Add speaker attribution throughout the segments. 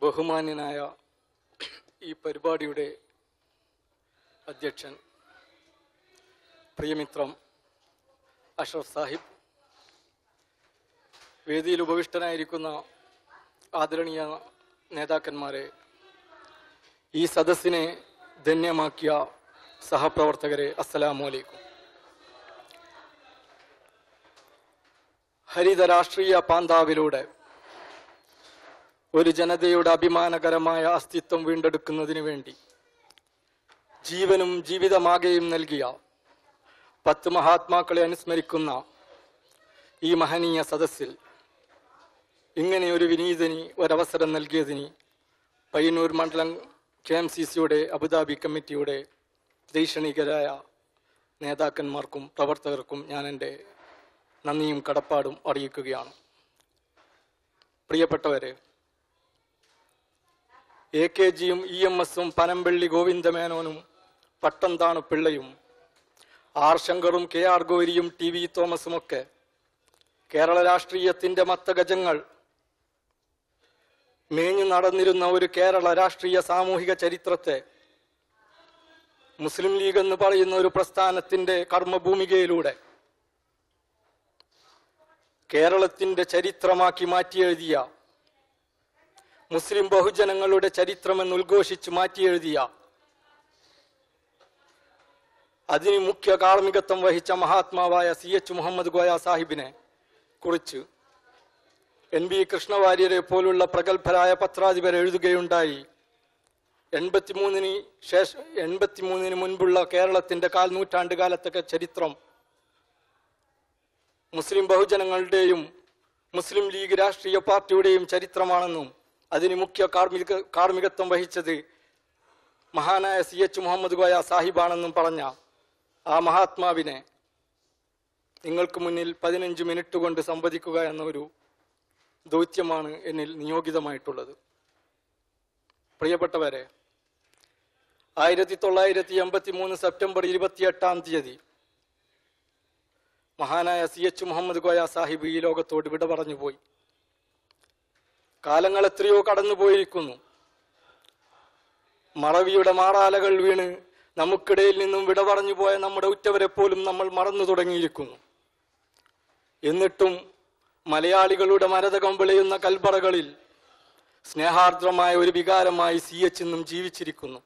Speaker 1: ബഹുമാന്യനായ ഈ പരിപാടിയുടെ അധ്യക്ഷൻ പ്രിയമിത്രം അഷ്റഫ് സാഹിബ് വേദിയിൽ ഉപവിഷ്ടനായിരിക്കുന്ന ആദരണീയ നേതാക്കന്മാരെ ഈ സദസ്സിനെ ധന്യമാക്കിയ സഹപ്രവർത്തകരെ അസ്സലാമു അലൈക്കും ഹരിത രാഷ്ട്രീയ പാന്താവിലൂടെ ഒരു ജനതയുടെ അഭിമാനകരമായ അസ്തിത്വം വീണ്ടെടുക്കുന്നതിന് വേണ്ടി ജീവനും ജീവിതമാകെയും നൽകിയ പത്ത് മഹാത്മാക്കളെ അനുസ്മരിക്കുന്ന ഈ മഹനീയ സദസ്സിൽ ഇങ്ങനെ ഒരു വിനീതനി ഒരവസരം നൽകിയതിന് പയ്യന്നൂർ മണ്ഡലം കെ എം സി സിയുടെ അബുദാബി കമ്മിറ്റിയുടെ ദൈക്ഷണികരായ നേതാക്കന്മാർക്കും പ്രവർത്തകർക്കും ഞാൻ എൻ്റെ നന്ദിയും കടപ്പാടും അറിയിക്കുകയാണ് പ്രിയപ്പെട്ടവരെ എ കെ ജിയും ഇ എം എസും പനമ്പള്ളി ഗോവിന്ദമേനോനും പട്ടംതാണു പിള്ളയും ആർ ശങ്കറും കെ ആർ ഗോരിയും ടി വി തോമസുമൊക്കെ കേരള രാഷ്ട്രീയത്തിന്റെ മത്തഗജങ്ങൾ മേഞ്ഞു നടന്നിരുന്ന ഒരു കേരള രാഷ്ട്രീയ സാമൂഹിക ചരിത്രത്തെ മുസ്ലിം ലീഗ് എന്ന് പറയുന്ന ഒരു പ്രസ്ഥാനത്തിന്റെ കർമ്മഭൂമികയിലൂടെ കേരളത്തിന്റെ ചരിത്രമാക്കി മാറ്റിയെഴുതിയ മുസ്ലിം ബഹുജനങ്ങളുടെ ചരിത്രമെന്ന് ഉദ്ഘോഷിച്ച് മാറ്റിയെഴുതിയ അതിന് മുഖ്യ കാർമ്മികത്വം വഹിച്ച മഹാത്മാവായ സി എച്ച് മുഹമ്മദ് ഗോയ സാഹിബിനെ കുറിച്ച് എൻ ബി കൃഷ്ണവാര്യരെ പോലുള്ള പ്രഗത്ഭരായ പത്രാധിപർ എഴുതുകയുണ്ടായി എൺപത്തിമൂന്നിന് ശേഷം എൺപത്തിമൂന്നിന് മുൻപുള്ള കേരളത്തിന്റെ കാൽ നൂറ്റാണ്ട് കാലത്തൊക്കെ ചരിത്രം മുസ്ലിം ബഹുജനങ്ങളുടെയും മുസ്ലിം ലീഗ് രാഷ്ട്രീയ പാർട്ടിയുടെയും ചരിത്രമാണെന്നും അതിന് മുഖ്യ കാർമ്മിക കാർമ്മികത്വം വഹിച്ചത് മഹാനായ സി എച്ച് മുഹമ്മദ് ഗോയ സാഹിബാണെന്നും പറഞ്ഞ ആ മഹാത്മാവിനെ നിങ്ങൾക്ക് മുന്നിൽ പതിനഞ്ച് മിനിറ്റ് കൊണ്ട് സംവദിക്കുക എന്ന ഒരു ദൗത്യമാണ് എന്നിൽ നിയോഗിതമായിട്ടുള്ളത് പ്രിയപ്പെട്ടവരെ ആയിരത്തി തൊള്ളായിരത്തി എൺപത്തി മൂന്ന് സെപ്റ്റംബർ ഇരുപത്തിയെട്ടാം തീയതി മഹാനായ സി എച്ച് മുഹമ്മദ് ഗോയ സാഹിബ് ഈ ലോകത്തോട് വിട പറഞ്ഞു പോയി കാലങ്ങൾ എത്രയോ കടന്നുപോയിരിക്കുന്നു മറവിയുടെ മാറാലകൾ വീണ് നമുക്കിടയിൽ നിന്നും വിട പറഞ്ഞു പോയ നമ്മുടെ ഉറ്റവരെ പോലും നമ്മൾ മറന്നു തുടങ്ങിയിരിക്കുന്നു എന്നിട്ടും മലയാളികളുടെ മരതകം വിളയുന്ന കൽപ്പറകളിൽ സ്നേഹാർദ്രമായ ഒരു വികാരമായി സി എച്ച് ഇന്നും ജീവിച്ചിരിക്കുന്നു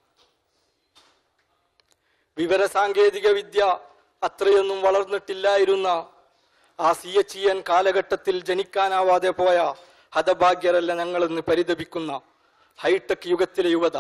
Speaker 1: വിവര സാങ്കേതിക വിദ്യ അത്രയൊന്നും വളർന്നിട്ടില്ലായിരുന്ന ആ സി എച്ച് എൻ കാലഘട്ടത്തിൽ ജനിക്കാനാവാതെ പോയ ഹതഭാഗ്യരല്ല ഞങ്ങളെന്ന് പരിതപിക്കുന്ന ഹൈടെക് യുഗത്തിലെ യുവത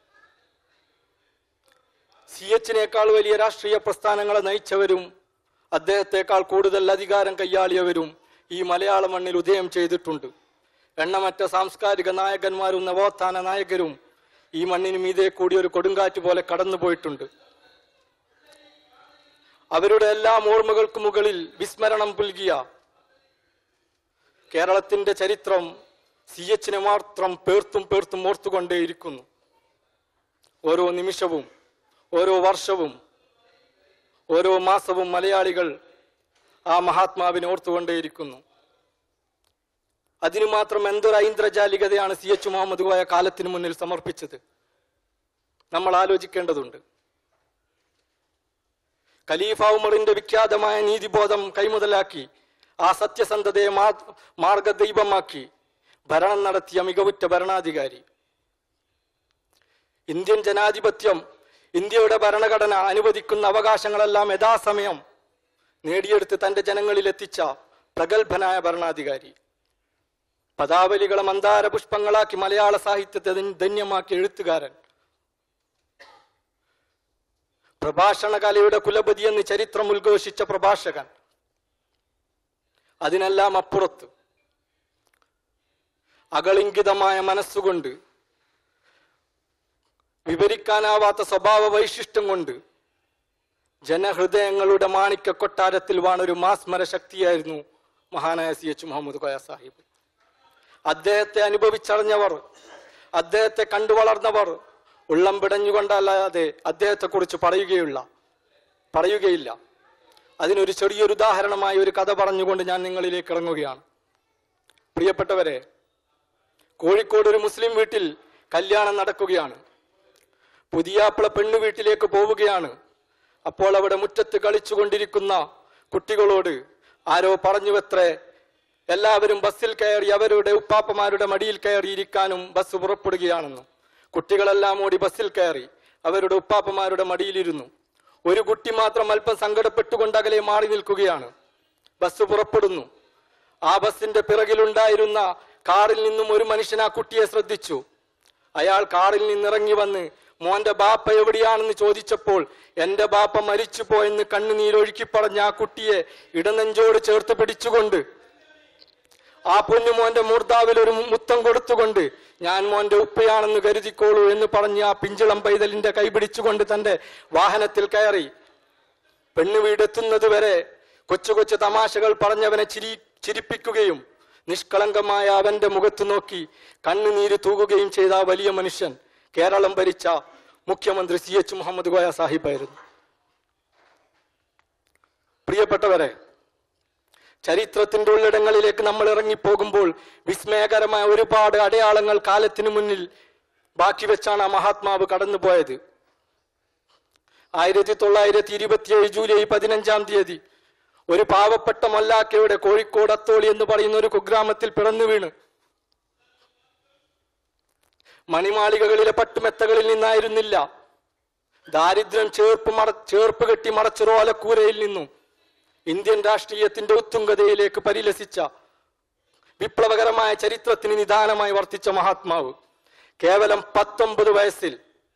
Speaker 1: സി എച്ചിനേക്കാൾ വലിയ രാഷ്ട്രീയ പ്രസ്ഥാനങ്ങളെ നയിച്ചവരും അദ്ദേഹത്തെക്കാൾ കൂടുതൽ അധികാരം കൈയാളിയവരും ഈ മലയാള മണ്ണിൽ ഉദയം ചെയ്തിട്ടുണ്ട് എണ്ണമറ്റ സാംസ്കാരിക നായകന്മാരും നവോത്ഥാന നായകരും ഈ മണ്ണിന് മീതെ കൂടി ഒരു കൊടുങ്കാറ്റ് പോലെ കടന്നുപോയിട്ടുണ്ട് അവരുടെ എല്ലാ ഓർമ്മകൾക്ക് മുകളിൽ വിസ്മരണം പുൽകിയ കേരളത്തിന്റെ ചരിത്രം സി എച്ചിനെ മാത്രം പേർത്തും പേർത്തും ഓർത്തുകൊണ്ടേയിരിക്കുന്നു ഓരോ നിമിഷവും ഓരോ വർഷവും ഓരോ മാസവും മലയാളികൾ ആ മഹാത്മാവിനെ ഓർത്തുകൊണ്ടേയിരിക്കുന്നു അതിനു മാത്രം എന്തൊരു ഐന്ദ്രജാലികതയാണ് സി എച്ച് മുഹമ്മദ് കോയ കാലത്തിന് മുന്നിൽ സമർപ്പിച്ചത് നമ്മൾ ആലോചിക്കേണ്ടതുണ്ട് ഖലീഫ ഉമറിന്റെ വിഖ്യാതമായ നീതിബോധം കൈമുതലാക്കി ആ സത്യസന്ധതയെ മാ- മാർഗദൈവമാക്കി ഭരണം നടത്തിയ മികവുറ്റ ഭരണാധികാരി ഇന്ത്യൻ ജനാധിപത്യം ഇന്ത്യയുടെ ഭരണഘടന അനുവദിക്കുന്ന അവകാശങ്ങളെല്ലാം യഥാസമയം നേടിയെടുത്ത് തന്റെ ജനങ്ങളിൽ എത്തിച്ച പ്രഗത്ഭനായ ഭരണാധികാരി പദാവലികളെ മന്ദാര പുഷ്പങ്ങളാക്കി മലയാള സാഹിത്യത്തെ ധന്യ- ധന്യമാക്കി എഴുത്തുകാരൻ പ്രഭാഷണ കലയുടെ കുലപതി എന്ന് ചരിത്രം ഉദ്ഘോഷിച്ച പ്രഭാഷകൻ അതിനെല്ലാം അപ്പുറത്ത് അകളിങ്കിതമായ മനസ്സുകൊണ്ട് വിവരിക്കാനാവാത്ത സ്വഭാവ വൈശിഷ്ട്യം കൊണ്ട് ജനഹൃദയങ്ങളുടെ മാണിക്യ കൊട്ടാരത്തിൽ വാണൊരു മാസ്മര ശക്തിയായിരുന്നു മഹാനായ സി എച്ച് മുഹമ്മദ് കോയ സാഹിബ് അദ്ദേഹത്തെ അനുഭവിച്ചറിഞ്ഞവർ അദ്ദേഹത്തെ കണ്ടു വളർന്നവർ ഉള്ളം പിടഞ്ഞുകൊണ്ടല്ലാതെ അദ്ദേഹത്തെ കുറിച്ച് പറയുകയുള്ള പറയുകയില്ല അതിനൊരു ചെറിയൊരു ഉദാഹരണമായി ഒരു കഥ പറഞ്ഞുകൊണ്ട് ഞാൻ നിങ്ങളിലേക്ക് ഇറങ്ങുകയാണ് പ്രിയപ്പെട്ടവരെ കോഴിക്കോട് ഒരു മുസ്ലിം വീട്ടിൽ കല്യാണം നടക്കുകയാണ് പുതിയാപ്പിള പെണ്ണു വീട്ടിലേക്ക് പോവുകയാണ് അപ്പോൾ അവിടെ മുറ്റത്ത് കളിച്ചുകൊണ്ടിരിക്കുന്ന കുട്ടികളോട് ആരോ പറഞ്ഞുവത്രേ എല്ലാവരും ബസ്സിൽ കയറി അവരുടെ ഉപ്പാപ്പമാരുടെ മടിയിൽ കയറി ഇരിക്കാനും ബസ് പുറപ്പെടുകയാണെന്ന് കുട്ടികളെല്ലാം ഓടി ബസ്സിൽ കയറി അവരുടെ ഉപ്പാപ്പമാരുടെ മടിയിലിരുന്നു ഒരു കുട്ടി മാത്രം അല്പം സങ്കടപ്പെട്ടുകൊണ്ട് അകലെ മാറി നിൽക്കുകയാണ് ബസ് പുറപ്പെടുന്നു ആ ബസിന്റെ പിറകിലുണ്ടായിരുന്ന കാറിൽ നിന്നും ഒരു മനുഷ്യൻ ആ കുട്ടിയെ ശ്രദ്ധിച്ചു അയാൾ കാറിൽ നിന്നിറങ്ങി വന്ന് മോന്റെ ബാപ്പ എവിടെയാണെന്ന് ചോദിച്ചപ്പോൾ എന്റെ ബാപ്പ മരിച്ചു പോയെന്ന് കണ്ണുനീരൊഴുക്കി പറഞ്ഞ ആ കുട്ടിയെ ഇടനെഞ്ചോട് ചേർത്ത് പിടിച്ചുകൊണ്ട് ആ പൊന്നു മോന്റെ മൂർധാവിൽ ഒരു മുത്തം കൊടുത്തുകൊണ്ട് ഞാൻ മോന്റെ ഉപ്പയാണെന്ന് കരുതിക്കോളൂ എന്ന് പറഞ്ഞ് ആ പിഞ്ചിളം പൈതലിന്റെ കൈ പിടിച്ചുകൊണ്ട് തന്റെ വാഹനത്തിൽ കയറി പെണ്ണു വീടെത്തുന്നത് വരെ കൊച്ചു കൊച്ചു തമാശകൾ പറഞ്ഞവനെ ചിരി ചിരിപ്പിക്കുകയും നിഷ്കളങ്കമായ അവന്റെ മുഖത്ത് നോക്കി കണ്ണുനീര് തൂകുകയും ചെയ്ത ആ വലിയ മനുഷ്യൻ കേരളം ഭരിച്ച മുഖ്യമന്ത്രി സി എച്ച് മുഹമ്മദ് ഗോയ സാഹിബായിരുന്നു പ്രിയപ്പെട്ടവരെ ചരിത്രത്തിന്റെ ഉള്ളിടങ്ങളിലേക്ക് നമ്മൾ ഇറങ്ങിപ്പോകുമ്പോൾ വിസ്മയകരമായ ഒരുപാട് അടയാളങ്ങൾ കാലത്തിനു മുന്നിൽ ബാക്കി വെച്ചാണ് ആ മഹാത്മാവ് കടന്നുപോയത് ആയിരത്തി തൊള്ളായിരത്തി ഇരുപത്തിയേഴ് ജൂലൈ പതിനഞ്ചാം തീയതി ഒരു പാവപ്പെട്ട മല്ലാക്കയുടെ കോഴിക്കോട് അത്തോളി എന്ന് പറയുന്ന ഒരു കുഗ്രാമത്തിൽ പിറന്നു വീണ് മണിമാളികകളിലെ പട്ടുമെത്തകളിൽ നിന്നായിരുന്നില്ല ദാരിദ്ര്യം ചേർപ്പ് മറ ചേർപ്പ് കെട്ടി മറച്ചൊരു ഓലക്കൂരയിൽ നിന്നും ഇന്ത്യൻ രാഷ്ട്രീയത്തിന്റെ ഉത്തുംഗതയിലേക്ക് പരിലസിച്ച വിപ്ലവകരമായ ചരിത്രത്തിന് നിദാനമായി വർത്തിച്ച മഹാത്മാവ് കേവലം പത്തൊമ്പത് വയസ്സിൽ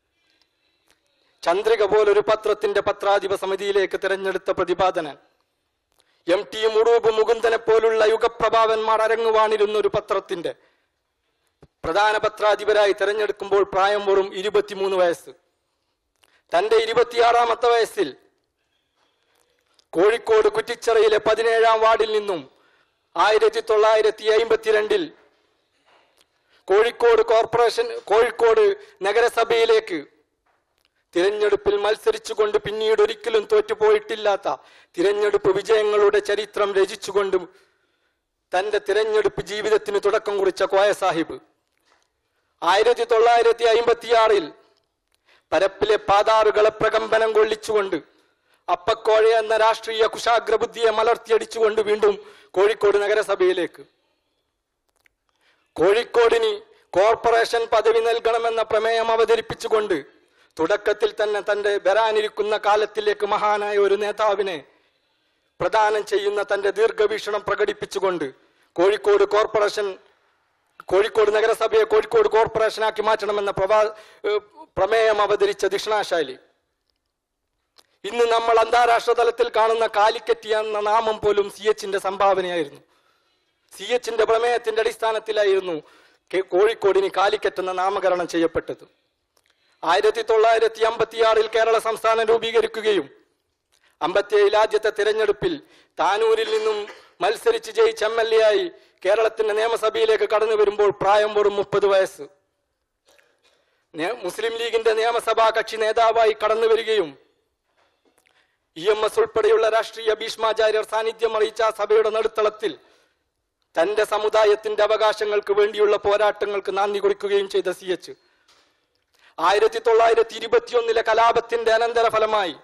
Speaker 1: ചന്ദ്രിക പോലൊരു പത്രത്തിന്റെ പത്രാധിപ സമിതിയിലേക്ക് തിരഞ്ഞെടുത്ത പ്രതിപാദനൻ എം ടി മുടൂബ് മുകുന്ദനെ പോലുള്ള യുഗപ്രഭാവന്മാർ അരങ്ങുവാണിരുന്ന ഒരു പത്രത്തിന്റെ പ്രധാന പത്രാധിപരായി തിരഞ്ഞെടുക്കുമ്പോൾ പ്രായം വെറും ഇരുപത്തിമൂന്ന് വയസ്സ് തന്റെ ഇരുപത്തിയാറാമത്തെ വയസ്സിൽ കോഴിക്കോട് കുറ്റിച്ചിറയിലെ പതിനേഴാം വാർഡിൽ നിന്നും ആയിരത്തി തൊള്ളായിരത്തി അയിമ്പത്തിരണ്ടിൽ കോഴിക്കോട് കോർപ്പറേഷൻ കോഴിക്കോട് നഗരസഭയിലേക്ക് തിരഞ്ഞെടുപ്പിൽ മത്സരിച്ചുകൊണ്ട് പിന്നീട് ഒരിക്കലും തോറ്റുപോയിട്ടില്ലാത്ത തിരഞ്ഞെടുപ്പ് വിജയങ്ങളുടെ ചരിത്രം രചിച്ചുകൊണ്ട് തന്റെ തിരഞ്ഞെടുപ്പ് ജീവിതത്തിന് തുടക്കം കുറിച്ച കോയ സാഹിബ് ആയിരത്തി തൊള്ളായിരത്തി അയിമ്പത്തിയാറിൽ പരപ്പിലെ പാതാറുകളെ പ്രകമ്പനം കൊള്ളിച്ചുകൊണ്ട് അപ്പക്കോഴ എന്ന രാഷ്ട്രീയ കുശാഗ്രബുദ്ധിയെ മലർത്തിയടിച്ചുകൊണ്ട് വീണ്ടും കോഴിക്കോട് നഗരസഭയിലേക്ക് കോഴിക്കോടിന് കോർപ്പറേഷൻ പദവി നൽകണമെന്ന പ്രമേയം അവതരിപ്പിച്ചുകൊണ്ട് തുടക്കത്തിൽ തന്നെ തന്റെ വരാനിരിക്കുന്ന കാലത്തിലേക്ക് മഹാനായ ഒരു നേതാവിനെ പ്രദാനം ചെയ്യുന്ന തന്റെ ദീർഘവീക്ഷണം പ്രകടിപ്പിച്ചുകൊണ്ട് കോഴിക്കോട് കോർപ്പറേഷൻ കോഴിക്കോട് നഗരസഭയെ കോഴിക്കോട് കോർപ്പറേഷനാക്കി മാറ്റണമെന്ന പ്രവാ ഏഹ് പ്രമേയം അവതരിച്ച ദിഷണാശാലി ഇന്ന് നമ്മൾ അന്താരാഷ്ട്ര തലത്തിൽ കാണുന്ന കാലിക്കറ്റ് എന്ന നാമം പോലും സി എച്ചിന്റെ സംഭാവനയായിരുന്നു സി എച്ചിന്റെ പ്രമേയത്തിന്റെ അടിസ്ഥാനത്തിലായിരുന്നു കെ- കോഴിക്കോടിന് കാലിക്കറ്റ് എന്ന നാമകരണം ചെയ്യപ്പെട്ടത് ആയിരത്തി തൊള്ളായിരത്തി അമ്പത്തിയാറിൽ കേരള സംസ്ഥാനം രൂപീകരിക്കുകയും അമ്പത്തിയേഴിൽ ആദ്യത്തെ തിരഞ്ഞെടുപ്പിൽ താനൂരിൽ നിന്നും മത്സരിച്ച് ജയിച്ച് എം എൽ എ ആയി കേരളത്തിന്റെ നിയമസഭയിലേക്ക് കടന്നു വരുമ്പോൾ പ്രായം വെറും മുപ്പത് വയസ്സ് നേ- മുസ്ലിം ലീഗിന്റെ നിയമസഭാ കക്ഷി നേതാവായി കടന്നു വരികയും ഇ എം എസ് ഉൾപ്പെടെയുള്ള രാഷ്ട്രീയ ഭീഷ്മാചാര്യർ സാന്നിധ്യം അറിയിച്ച ആ സഭയുടെ നടുത്തളത്തിൽ തന്റെ സമുദായത്തിന്റെ അവകാശങ്ങൾക്ക് വേണ്ടിയുള്ള പോരാട്ടങ്ങൾക്ക് നാന്ദി കൊടുക്കുകയും ചെയ്ത സി എച്ച് ആയിരത്തി തൊള്ളായിരത്തി ഇരുപത്തിയൊന്നിലെ കലാപത്തിന്റെ അനന്തരഫലമായി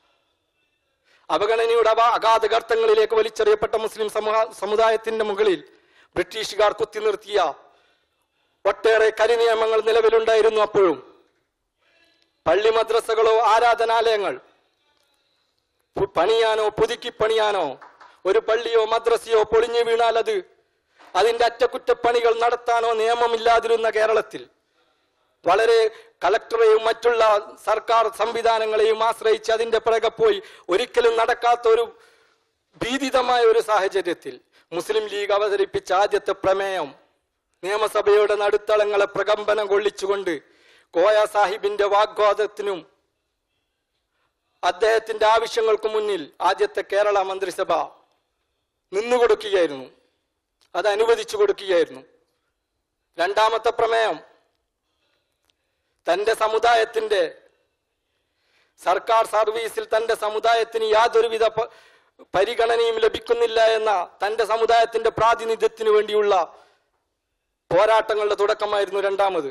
Speaker 1: അവഗണനയുടെ അവ അഗാധ ഗർത്തങ്ങളിലേക്ക് വലിച്ചെറിയപ്പെട്ട മുസ്ലിം സമൂഹ സമുദായത്തിന്റെ മുകളിൽ ബ്രിട്ടീഷുകാർ കുത്തി നിർത്തിയ ഒട്ടേറെ കരിനിയമങ്ങൾ നിലവിലുണ്ടായിരുന്നു അപ്പോഴും പള്ളി മദ്രസകളോ ആരാധനാലയങ്ങൾ പു- പണിയാനോ പുതുക്കി പണിയാനോ ഒരു പള്ളിയോ മദ്രസയോ പൊളിഞ്ഞു വീണാൽ അത് അതിന്റെ അറ്റകുറ്റപ്പണികൾ നടത്താനോ നിയമമില്ലാതിരുന്ന കേരളത്തിൽ വളരെ കളക്ടറെയും മറ്റുള്ള സർക്കാർ സംവിധാനങ്ങളെയും ആശ്രയിച്ച് അതിന്റെ പിറകെ പോയി ഒരിക്കലും നടക്കാത്ത ഒരു ഭീതിതമായ ഒരു സാഹചര്യത്തിൽ മുസ്ലിം ലീഗ് അവതരിപ്പിച്ച ആദ്യത്തെ പ്രമേയം നിയമസഭയുടെ നടുത്തളങ്ങളെ പ്രകമ്പനം കൊള്ളിച്ചുകൊണ്ട് കോയ സാഹിബിന്റെ വാഗ്വാദത്തിനും അദ്ദേഹത്തിന്റെ ആവശ്യങ്ങൾക്ക് മുന്നിൽ ആദ്യത്തെ കേരള മന്ത്രിസഭ നിന്നുകൊടുക്കുകയായിരുന്നു അത് അനുവദിച്ചു കൊടുക്കുകയായിരുന്നു രണ്ടാമത്തെ പ്രമേയം തന്റെ സമുദായത്തിന്റെ സർക്കാർ സർവീസിൽ തന്റെ സമുദായത്തിന് യാതൊരുവിധ പ- പരിഗണനയും ലഭിക്കുന്നില്ല എന്ന തന്റെ സമുദായത്തിന്റെ പ്രാതിനിധ്യത്തിന് വേണ്ടിയുള്ള പോരാട്ടങ്ങളുടെ തുടക്കമായിരുന്നു രണ്ടാമത്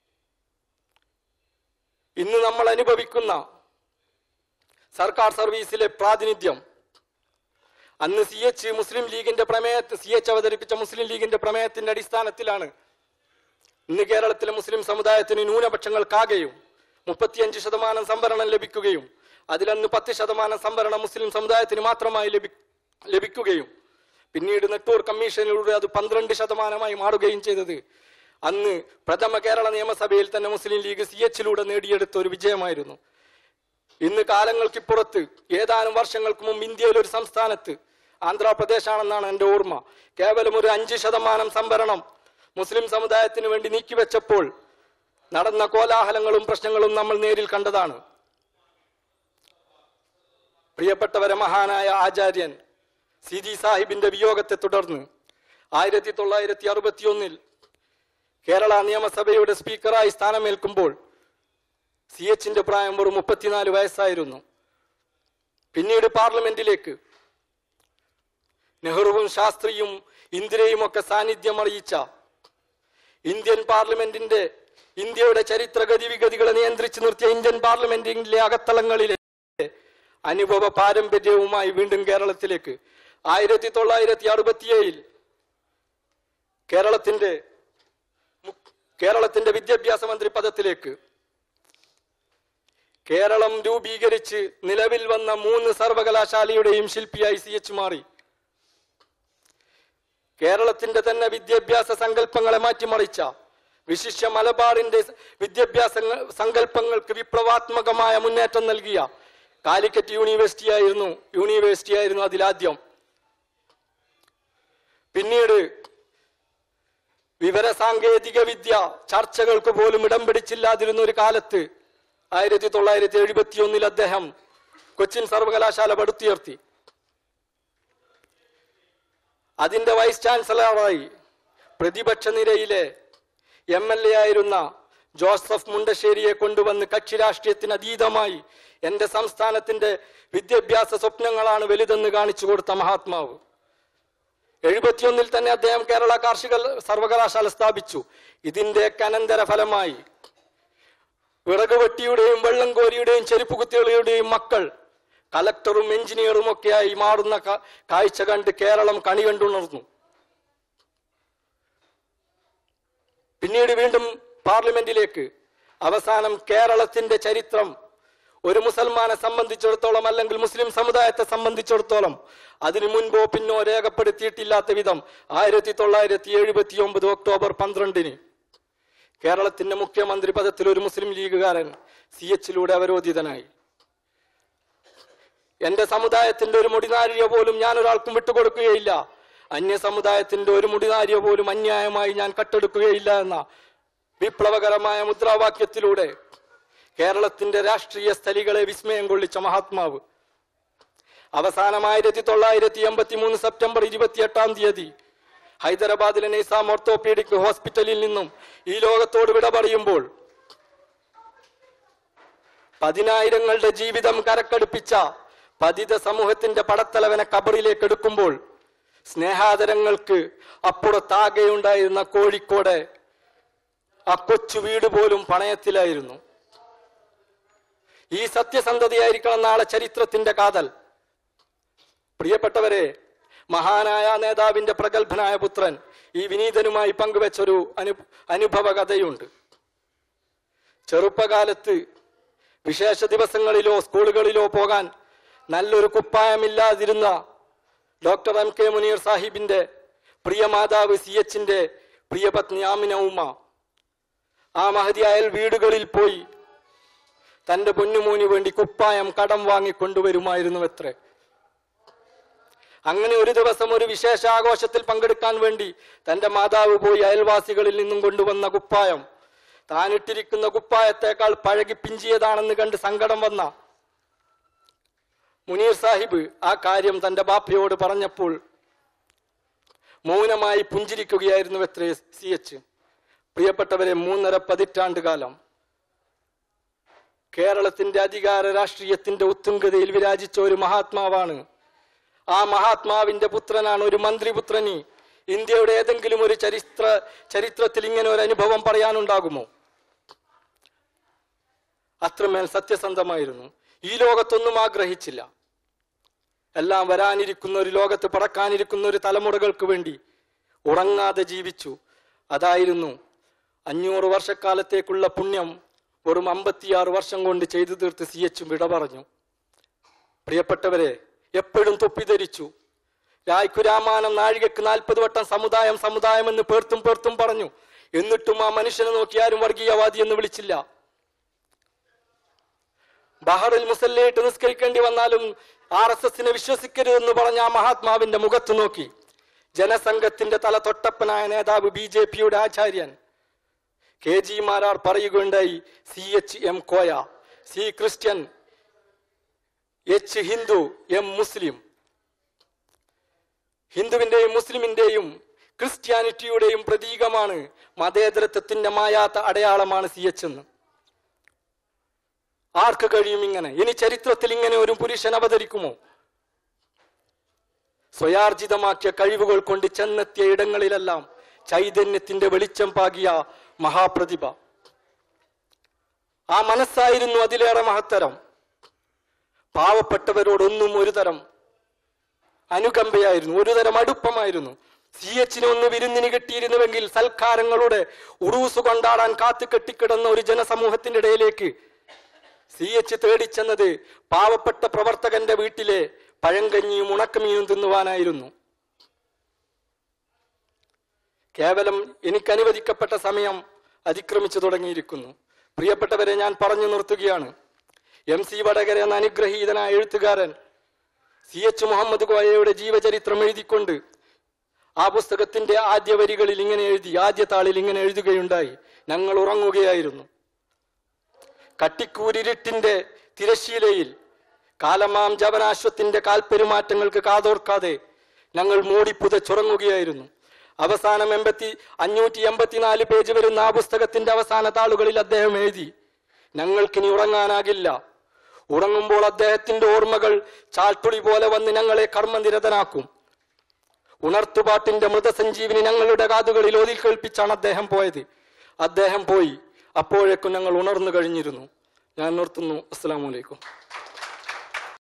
Speaker 1: ഇന്ന് നമ്മൾ അനുഭവിക്കുന്ന സർക്കാർ സർവീസിലെ പ്രാതിനിധ്യം അന്ന് സി എച്ച് മുസ്ലിം ലീഗിന്റെ പ്രമേയത്ത് സി എച്ച് അവതരിപ്പിച്ച മുസ്ലിം ലീഗിന്റെ പ്രമേയത്തിന്റെ അടിസ്ഥാനത്തിലാണ് ഇന്ന് കേരളത്തിലെ മുസ്ലിം സമുദായത്തിന് ന്യൂനപക്ഷങ്ങൾക്കാകെയും മുപ്പത്തിയഞ്ച് ശതമാനം സംവരണം ലഭിക്കുകയും അതിലന്ന് പത്ത് ശതമാനം സംവരണം മുസ്ലിം സമുദായത്തിന് മാത്രമായി ലഭി ലഭിക്കുകയും പിന്നീട് നെട്ടൂർ കമ്മീഷനിലൂടെ അത് പന്ത്രണ്ട് ശതമാനമായി മാറുകയും ചെയ്തത് അന്ന് പ്രഥമ കേരള നിയമസഭയിൽ തന്നെ മുസ്ലിം ലീഗ് സി എച്ചിലൂടെ നേടിയെടുത്ത ഒരു വിജയമായിരുന്നു ഇന്ന് കാലങ്ങൾക്കിപ്പുറത്ത് ഏതാനും വർഷങ്ങൾക്ക് മുമ്പ് ഇന്ത്യയിലെ ഒരു സംസ്ഥാനത്ത് ആന്ധ്രാപ്രദേശാണെന്നാണ് എൻ്റെ ഓർമ്മ കേവലം ഒരു അഞ്ച് ശതമാനം സംവരണം മുസ്ലിം സമുദായത്തിന് വേണ്ടി നീക്കിവെച്ചപ്പോൾ നടന്ന കോലാഹലങ്ങളും പ്രശ്നങ്ങളും നമ്മൾ നേരിൽ കണ്ടതാണ് പ്രിയപ്പെട്ടവരെ മഹാനായ ആചാര്യൻ സി ജി സാഹിബിന്റെ വിയോഗത്തെ തുടർന്ന് ആയിരത്തി തൊള്ളായിരത്തി അറുപത്തിയൊന്നിൽ കേരള നിയമസഭയുടെ സ്പീക്കറായി സ്ഥാനമേൽക്കുമ്പോൾ സി എച്ചിന്റെ പ്രായം വെറും മുപ്പത്തിനാല് വയസ്സായിരുന്നു പിന്നീട് പാർലമെന്റിലേക്ക് നെഹ്റുവും ശാസ്ത്രിയും ഇന്ദിരയും ഒക്കെ സാന്നിധ്യം അറിയിച്ച ഇന്ത്യൻ പാർലമെന്റിന്റെ ഇന്ത്യയുടെ ചരിത്ര ഗതിവിഗതികളെ നിയന്ത്രിച്ചു നിർത്തിയ ഇന്ത്യൻ പാർലമെന്റിലെ അകത്തളങ്ങളിലെ അനുഭവ പാരമ്പര്യവുമായി വീണ്ടും കേരളത്തിലേക്ക് ആയിരത്തി തൊള്ളായിരത്തി അറുപത്തിയേഴിൽ കേരളത്തിന്റെ മു- കേരളത്തിന്റെ വിദ്യാഭ്യാസ മന്ത്രി പദത്തിലേക്ക് കേരളം രൂപീകരിച്ച് നിലവിൽ വന്ന മൂന്ന് സർവകലാശാലയുടെയും ശില്പിയായി സി എച്ച് മാറി കേരളത്തിന്റെ തന്നെ വിദ്യാഭ്യാസ സങ്കല്പങ്ങളെ മാറ്റിമറിച്ച വിശിഷ്യ മലബാറിന്റെ വിദ്യാഭ്യാസ സങ്കല്പങ്ങൾക്ക് വിപ്ലവാത്മകമായ മുന്നേറ്റം നൽകിയ കാലിക്കറ്റ് യൂണിവേഴ്സിറ്റി ആയിരുന്നു യൂണിവേഴ്സിറ്റി ആയിരുന്നു അതിലാദ്യം പിന്നീട് വിവര സാങ്കേതിക വിദ്യ ചർച്ചകൾക്ക് പോലും ഇടം പിടിച്ചില്ലാതിരുന്ന ഒരു കാലത്ത് ആയിരത്തി തൊള്ളായിരത്തി എഴുപത്തി ഒന്നിൽ അദ്ദേഹം കൊച്ചിൻ സർവകലാശാല പടുത്തുയർത്തി അതിന്റെ വൈസ് ചാൻസലറായി പ്രതിപക്ഷ നിരയിലെ എം എൽ എ ആയിരുന്ന ജോസഫ് മുണ്ടശ്ശേരിയെ കൊണ്ടുവന്ന് കക്ഷി രാഷ്ട്രീയത്തിന് അതീതമായി എന്റെ സംസ്ഥാനത്തിന്റെ വിദ്യാഭ്യാസ സ്വപ്നങ്ങളാണ് വലുതെന്ന് കാണിച്ചു കൊടുത്ത മഹാത്മാവ് എഴുപത്തിയൊന്നിൽ തന്നെ അദ്ദേഹം കേരള കാർഷിക സർവകലാശാല സ്ഥാപിച്ചു ഇതിന്റെയൊക്കെ അനന്തര ഫലമായി വിറക് വെട്ടിയുടെയും വെള്ളം കോരിയുടെയും ചെരുപ്പ് കുത്തികളുടെയും മക്കൾ കലക്ടറും എഞ്ചിനീയറും ഒക്കെയായി മാറുന്ന കാ- കാഴ്ച കണ്ട് കേരളം കണി കണ്ടുണർന്നു പിന്നീട് വീണ്ടും പാർലമെന്റിലേക്ക് അവസാനം കേരളത്തിന്റെ ചരിത്രം ഒരു മുസൽമാനെ സംബന്ധിച്ചിടത്തോളം അല്ലെങ്കിൽ മുസ്ലിം സമുദായത്തെ സംബന്ധിച്ചിടത്തോളം അതിനു മുൻപോ പിന്നോ രേഖപ്പെടുത്തിയിട്ടില്ലാത്ത വിധം ആയിരത്തി തൊള്ളായിരത്തി എഴുപത്തി ഒമ്പത് ഒക്ടോബർ പന്ത്രണ്ടിന് കേരളത്തിന്റെ മുഖ്യമന്ത്രി പദത്തിൽ ഒരു മുസ്ലിം ലീഗുകാരൻ സി എച്ചിലൂടെ അവരോധിതനായി എന്റെ സമുദായത്തിന്റെ ഒരു മുടിനാരിയ പോലും ഞാൻ ഒരാൾക്കും വിട്ടുകൊടുക്കുകയില്ല അന്യ സമുദായത്തിന്റെ ഒരു മുടിനാരിയ പോലും അന്യായമായി ഞാൻ കട്ടെടുക്കുകയില്ല എന്ന വിപ്ലവകരമായ മുദ്രാവാക്യത്തിലൂടെ കേരളത്തിന്റെ രാഷ്ട്രീയ സ്ഥലികളെ വിസ്മയം കൊള്ളിച്ച മഹാത്മാവ് അവസാനം ആയിരത്തി തൊള്ളായിരത്തി എൺപത്തി മൂന്ന് സെപ്റ്റംബർ ഇരുപത്തിയെട്ടാം തീയതി ഹൈദരാബാദിലെ നൈസാം ഓർത്തോപീഡിക് ഹോസ്പിറ്റലിൽ നിന്നും ഈ ലോകത്തോട് വിട പറയുമ്പോൾ പതിനായിരങ്ങളുടെ ജീവിതം കരക്കടുപ്പിച്ച പതിത സമൂഹത്തിന്റെ പടത്തലവനെ കബറിലേക്ക് എടുക്കുമ്പോൾ സ്നേഹാദരങ്ങൾക്ക് അപ്പുറത്താകെയുണ്ടായിരുന്ന കോഴിക്കോട് ആ കൊച്ചു വീട് പോലും പണയത്തിലായിരുന്നു ഈ സത്യസന്ധതയായിരിക്കണം നാളെ ചരിത്രത്തിന്റെ കാതൽ പ്രിയപ്പെട്ടവരെ മഹാനായ നേതാവിന്റെ പ്രഗത്ഭനായ പുത്രൻ ഈ വിനീതനുമായി പങ്കുവെച്ചൊരു അനു അനുഭവ കഥയുണ്ട് ചെറുപ്പകാലത്ത് വിശേഷ ദിവസങ്ങളിലോ സ്കൂളുകളിലോ പോകാൻ നല്ലൊരു കുപ്പായമില്ലാതിരുന്ന ഡോക്ടർ എം കെ മുനീർ സാഹിബിന്റെ പ്രിയ മാതാവ് സി എച്ചിന്റെ പ്രിയപത്നി ആമിന ഉമ്മ ആ മഹതി അയൽ വീടുകളിൽ പോയി തന്റെ പൊന്നുമോന് വേണ്ടി കുപ്പായം കടം വാങ്ങി കൊണ്ടുവരുമായിരുന്നു എത്രേ അങ്ങനെ ഒരു ദിവസം ഒരു വിശേഷ ആഘോഷത്തിൽ പങ്കെടുക്കാൻ വേണ്ടി തന്റെ മാതാവ് പോയി അയൽവാസികളിൽ നിന്നും കൊണ്ടുവന്ന കുപ്പായം താനിട്ടിരിക്കുന്ന കുപ്പായത്തേക്കാൾ പഴകി പിഞ്ചിയതാണെന്ന് കണ്ട് സങ്കടം വന്ന മുനീർ സാഹിബ് ആ കാര്യം തന്റെ ബാപ്പയോട് പറഞ്ഞപ്പോൾ മൗനമായി പുഞ്ചിരിക്കുകയായിരുന്നു എത്രേ സി എച്ച് പ്രിയപ്പെട്ടവരെ മൂന്നര പതിറ്റാണ്ട് കാലം കേരളത്തിന്റെ അധികാര രാഷ്ട്രീയത്തിന്റെ ഉത്തുംഗതയിൽ വിരാജിച്ച ഒരു മഹാത്മാവാണ് ആ മഹാത്മാവിന്റെ പുത്രനാണ് ഒരു മന്ത്രിപുത്രനി ഇന്ത്യയുടെ ഏതെങ്കിലും ഒരു ചരിത്ര ചരിത്രത്തിൽ ഇങ്ങനെ ഒരു അനുഭവം പറയാനുണ്ടാകുമോ അത്രമേൽ സത്യസന്ധമായിരുന്നു ഈ ലോകത്തൊന്നും ആഗ്രഹിച്ചില്ല എല്ലാം വരാനിരിക്കുന്ന ഒരു ലോകത്ത് പടക്കാനിരിക്കുന്ന ഒരു തലമുറകൾക്ക് വേണ്ടി ഉറങ്ങാതെ ജീവിച്ചു അതായിരുന്നു അഞ്ഞൂറ് വർഷക്കാലത്തേക്കുള്ള പുണ്യം വെറും അമ്പത്തിയാറ് വർഷം കൊണ്ട് ചെയ്തു തീർത്ത് സി എച്ചും വിട പറഞ്ഞു പ്രിയപ്പെട്ടവരെ എപ്പോഴും തൊപ്പിധരിച്ചു രായ്ക്കുരാമാനം നാഴികക്ക് നാൽപ്പത് വട്ടം സമുദായം സമുദായം എന്ന് പേർത്തും പേർത്തും പറഞ്ഞു എന്നിട്ടും ആ മനുഷ്യനെ നോക്കി ആരും വർഗീയവാദി എന്ന് വിളിച്ചില്ല ബഹറിൽ മുസല്ലേറ്റ് നിസ്കരിക്കേണ്ടി വന്നാലും ആർ എസ് എസിനെ വിശ്വസിക്കരുതെന്ന് പറഞ്ഞ ആ മഹാത്മാവിന്റെ മുഖത്ത് നോക്കി ജനസംഘത്തിന്റെ തല തൊട്ടപ്പനായ നേതാവ് ബി ജെ പിയുടെ ആചാര്യൻ കെ ജി മാരാർ പറയുകയുണ്ടായി C H M Koya C Christian H Hindu M Muslim ഹിന്ദുവിന്റെയും മുസ്ലിമിന്റെയും ക്രിസ്ത്യാനിറ്റിയുടെയും പ്രതീകമാണ് മതേതരത്വത്തിന്റെ മായാത്ത അടയാളമാണ് സി എച്ച് എന്ന് ആർക്ക് കഴിയും ഇങ്ങനെ ഇനി ചരിത്രത്തിൽ ഇങ്ങനെ ഒരു പുരുഷൻ അവതരിക്കുമോ സ്വയാർജിതമാക്കിയ കഴിവുകൾ കൊണ്ട് ചെന്നെത്തിയ ഇടങ്ങളിലെല്ലാം ചൈതന്യത്തിന്റെ വെളിച്ചം പാകിയ മഹാപ്രതിഭ ആ മനസ്സായിരുന്നു അതിലേറെ മഹത്തരം പാവപ്പെട്ടവരോടൊന്നും ഒരു തരം അനുകമ്പയായിരുന്നു ഒരു തരം അടുപ്പമായിരുന്നു സി എച്ചിനെ ഒന്ന് വിരുന്നിന് കിട്ടിയിരുന്നുവെങ്കിൽ സൽക്കാരങ്ങളുടെ ഉറൂസ് കൊണ്ടാടാൻ കാത്തു കെട്ടിക്കിടന്ന ഒരു ജനസമൂഹത്തിന്റെ ഇടയിലേക്ക് സി എച്ച് തേടിച്ചെന്നത് പാവപ്പെട്ട പ്രവർത്തകന്റെ വീട്ടിലെ പഴങ്കഞ്ഞിയും ഉണക്കമീനും തിന്നുവാനായിരുന്നു കേവലം എനിക്ക് അനുവദിക്കപ്പെട്ട സമയം അതിക്രമിച്ചു തുടങ്ങിയിരിക്കുന്നു പ്രിയപ്പെട്ടവരെ ഞാൻ പറഞ്ഞു നിർത്തുകയാണ് എം സി വടകര എന്ന അനുഗ്രഹീതനായ എഴുത്തുകാരൻ സി എച്ച് മുഹമ്മദ് കോയയുടെ ജീവചരിത്രം എഴുതിക്കൊണ്ട് ആ പുസ്തകത്തിന്റെ ആദ്യ വരികളിൽ ഇങ്ങനെ എഴുതി ആദ്യ താളിൽ ഇങ്ങനെ എഴുതുകയുണ്ടായി ഞങ്ങൾ ഉറങ്ങുകയായിരുന്നു കട്ടിക്കൂരിരുട്ടിന്റെ തിരശീലയിൽ കാലമാം ജവനാശ്വത്തിന്റെ കാൽപ്പെരുമാറ്റങ്ങൾക്ക് കാതോർക്കാതെ ഞങ്ങൾ മൂടി പുതച്ചുറങ്ങുകയായിരുന്നു അവസാനം എൺപത്തി അഞ്ഞൂറ്റി എൺപത്തിനാല് പേജ് വരുന്ന ആ പുസ്തകത്തിന്റെ അവസാന താളുകളിൽ അദ്ദേഹം എഴുതി ഞങ്ങൾക്കിനി ഉറങ്ങാനാകില്ല ഉറങ്ങുമ്പോൾ അദ്ദേഹത്തിന്റെ ഓർമ്മകൾ ചാൽത്തുളി പോലെ വന്ന് ഞങ്ങളെ കർമ്മനിരതനാക്കും ഉണർത്തുപാട്ടിന്റെ മൃതസഞ്ജീവിനി ഞങ്ങളുടെ കാതുകളിൽ ഓതി കേൾപ്പിച്ചാണ് അദ്ദേഹം പോയത് അദ്ദേഹം പോയി അപ്പോഴേക്കും ഞങ്ങൾ ഉണർന്നു കഴിഞ്ഞിരുന്നു ഞാൻ നിർത്തുന്നു അസ്സലാമു അലൈക്കും